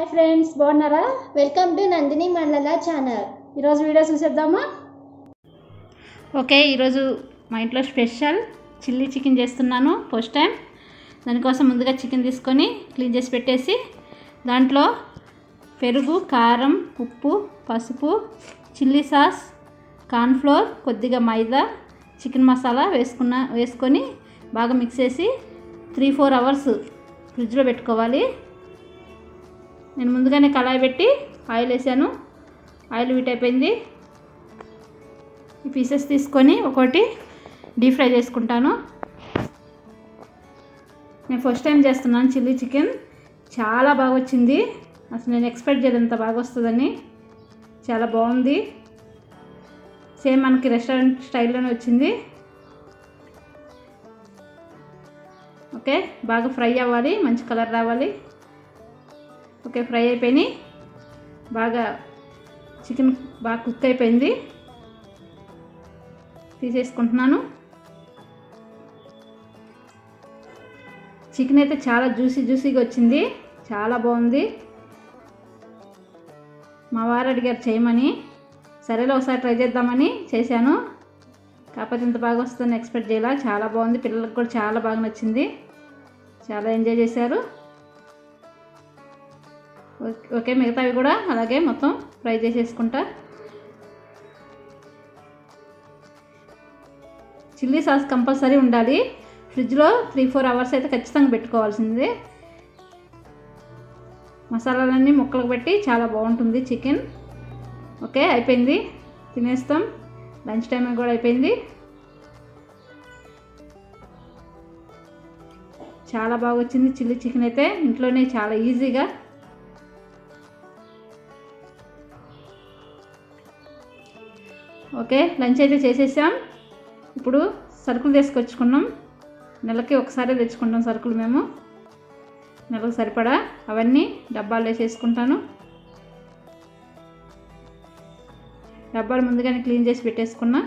hi friends బాగున్నారా welcome to Nandini Mandala channel ఈరోజు video చూసేద్దామా ఓకే ఈరోజు మా ఇంట్లో స్పెషల్ చిల్లీ చికెన్ చేస్తున్నాను ఫస్ట్ టైం దానికోసం ముందుగా చికెన్ తీసుకొని క్లీన్ చేసి పెట్టేసి దాంట్లో పెరుగు కారం ఉప్పు పసుపు చిల్లీ సాస్ కార్న్ఫ్లోర్ కొద్దిగా మైదా చికెన్ మసాలా వేసుకున్న వేసుకొని బాగా మిక్స్ చేసి త్రీ ఫోర్ అవర్స్ ఫ్రిడ్జ్లో పెట్టుకోవాలి నేను ముందుగానే కళాయి పెట్టి ఆయిల్ వేసాను ఆయిల్ వీట్ అయిపోయింది ఈ పీసెస్ తీసుకొని ఒకటి డీప్ ఫ్రై చేసుకుంటాను నేను ఫస్ట్ టైం చేస్తున్నాను చిల్లీ చికెన్ చాలా బాగా వచ్చింది అసలు నేను ఎక్స్పెక్ట్ చేయలేదు ఇంత బాగా వస్తుందని చాలా బాగుంది సేమ్ మనకి రెస్టారెంట్ స్టైల్లోనే వచ్చింది ఓకే బాగా ఫ్రై అవ్వాలి మంచి కలర్ రావాలి ఓకే ఫ్రై అయిపోయినాయి బాగా చికెన్ బాగా కుక్ అయిపోయింది తీసేసుకుంటున్నాను చికెన్ అయితే చాలా జ్యూసీ జ్యూసీగా వచ్చింది చాలా బాగుంది మా వారు అడిగారు చేయమని సరేలే ఒకసారి ట్రై చేద్దామని చేశాను కాకపోతే ఇంత బాగా వస్తుందని ఎక్స్పెక్ట్ చేయాల చాలా బాగుంది పిల్లలకు కూడా చాలా బాగా నచ్చింది చాలా ఎంజాయ్ చేశారు ఓకే- ఓకే మిగతావి కూడా అలాగే మొత్తం ఫ్రై చేసేసుకుంటా చిల్లీ సాస్ కంపల్సరీ ఉండాలి ఫ్రిడ్జ్లో త్రీ ఫోర్ అవర్స్ అయితే ఖచ్చితంగా పెట్టుకోవాల్సింది మసాలాలన్నీ ముక్కలకు పెట్టి చాలా బాగుంటుంది చికెన్ ఓకే అయిపోయింది తినేస్తాం లంచ్ టైం కూడా అయిపోయింది చాలా బాగా వచ్చింది చిల్లీ చికెన్ అయితే ఇంట్లోనే చాలా ఈజీగా ఓకే లంచ్ అయితే చేసేసాం ఇప్పుడు సరుకులు తీసుకొచ్చుకున్నాం నెలకి ఒకసారి తెచ్చుకుంటాం సరుకులు మేము నెలకు సరిపడా అవన్నీ డబ్బాలు వేసేసుకుంటాను డబ్బాలు ముందుగానే క్లీన్ చేసి పెట్టేసుకున్నా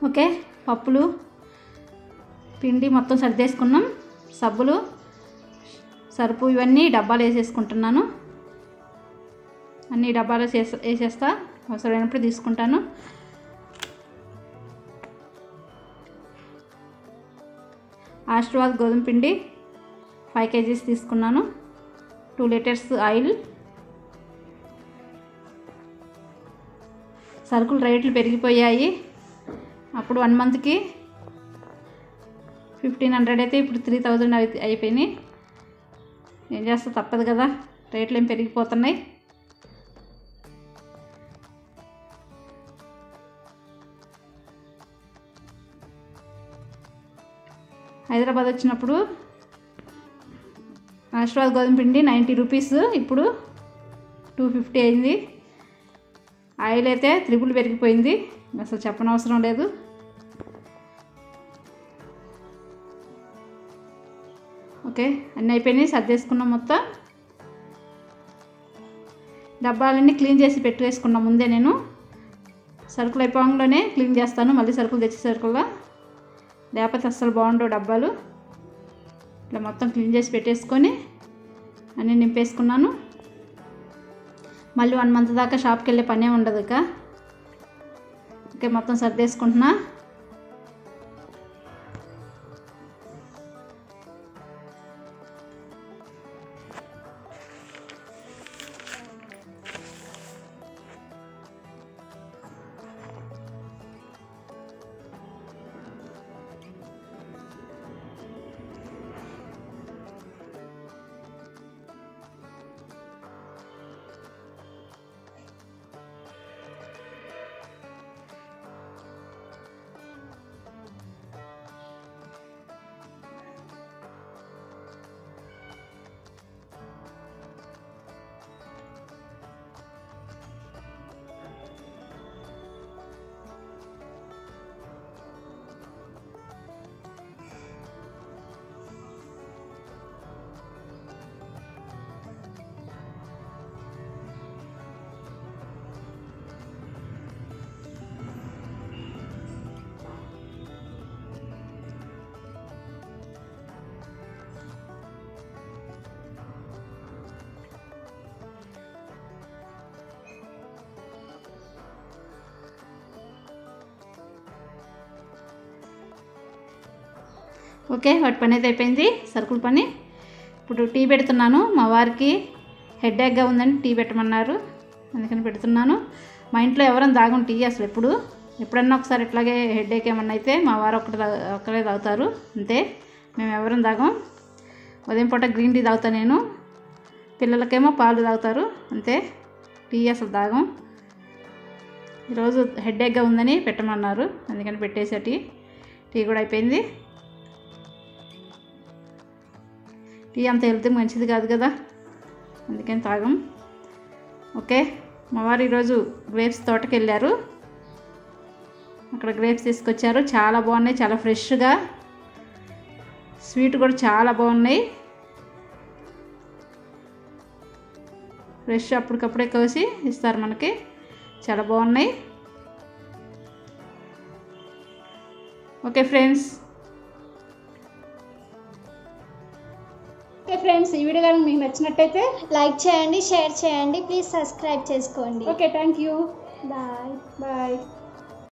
ఓకే పప్పులు పిండి మొత్తం సర్దేసుకున్నాం సబ్బులు సరుపు ఇవన్నీ డబ్బాలు వేసేసుకుంటున్నాను అన్ని డబ్బాలు వేసేస్తా వేసేస్తా అవసరమైనప్పుడు తీసుకుంటాను ఆశీర్వాద్ గోధుమ పిండి ఫైవ్ కేజీస్ తీసుకున్నాను టూ లీటర్స్ ఆయిల్ సరుకులు రేట్లు పెరిగిపోయాయి అప్పుడు వన్ మంత్కి ఫిఫ్టీన్ హండ్రెడ్ అయితే ఇప్పుడు త్రీ థౌజండ్ అయి అయిపోయినాయి ఏం చేస్తా తప్పదు కదా రేట్లు ఏం పెరిగిపోతున్నాయి హైదరాబాద్ వచ్చినప్పుడు ఆశీర్వాద్ గోధుమ పిండి నైంటీ రూపీస్ ఇప్పుడు టూ ఫిఫ్టీ అయింది ఆయిల్ అయితే త్రిపుల్ పెరిగిపోయింది అసలు చెప్పనవసరం లేదు ఓకే అన్నీ అయిపోయినాయి సర్దేసుకున్నాం మొత్తం డబ్బాలన్నీ క్లీన్ చేసి పెట్టేసుకున్నాం ముందే నేను సరుకులు అయిపోగానే క్లీన్ చేస్తాను మళ్ళీ సరుకులు తెచ్చే సరుకుల్లో లేకపోతే అస్సలు బాగుండవు డబ్బాలు ఇట్లా మొత్తం క్లీన్ చేసి పెట్టేసుకొని అన్నీ నింపేసుకున్నాను మళ్ళీ వన్ మంత్ దాకా షాప్కి వెళ్ళే పనే ఉండదు ఇక ఓకే మొత్తం సర్దేసుకుంటున్నా ఓకే వాటి పని అయితే అయిపోయింది సరుకుల పని ఇప్పుడు టీ పెడుతున్నాను మా వారికి హెడ్ఏక్గా ఉందని టీ పెట్టమన్నారు అందుకని పెడుతున్నాను మా ఇంట్లో ఎవరైనా తాగం టీ అసలు ఎప్పుడు ఎప్పుడన్నా ఒకసారి ఇట్లాగే హెడ్ఏక్ ఏమన్నా అయితే మా వారు ఒక్కటి తా- ఒక్కరే తాగుతారు అంతే మేము ఎవరైనా తాగం ఉదయం పూట గ్రీన్ టీ తాగుతా నేను పిల్లలకేమో పాలు తాగుతారు అంతే టీ అసలు తాగం ఈరోజు హెడ్ఏక్గా ఉందని పెట్టమన్నారు అందుకని పెట్టేసా టీ టీ కూడా అయిపోయింది టీ అంత హెల్త్ మంచిది కాదు కదా అందుకని తాగం ఓకే మా వారు ఈరోజు గ్రేప్స్ తోటకి వెళ్ళారు అక్కడ గ్రేప్స్ తీసుకొచ్చారు చాలా బాగున్నాయి చాలా ఫ్రెష్గా స్వీట్ కూడా చాలా బాగున్నాయి ఫ్రెష్ అప్పటికప్పుడే కోసి ఇస్తారు మనకి చాలా బాగున్నాయి ఓకే ఫ్రెండ్స్ ఓకే ఫ్రెండ్స్ ఈ వీడియో కనుక మీకు నచ్చినట్టయితే లైక్ చేయండి షేర్ చేయండి ప్లీజ్ సబ్స్క్రైబ్ చేసుకోండి okay thank you bye bye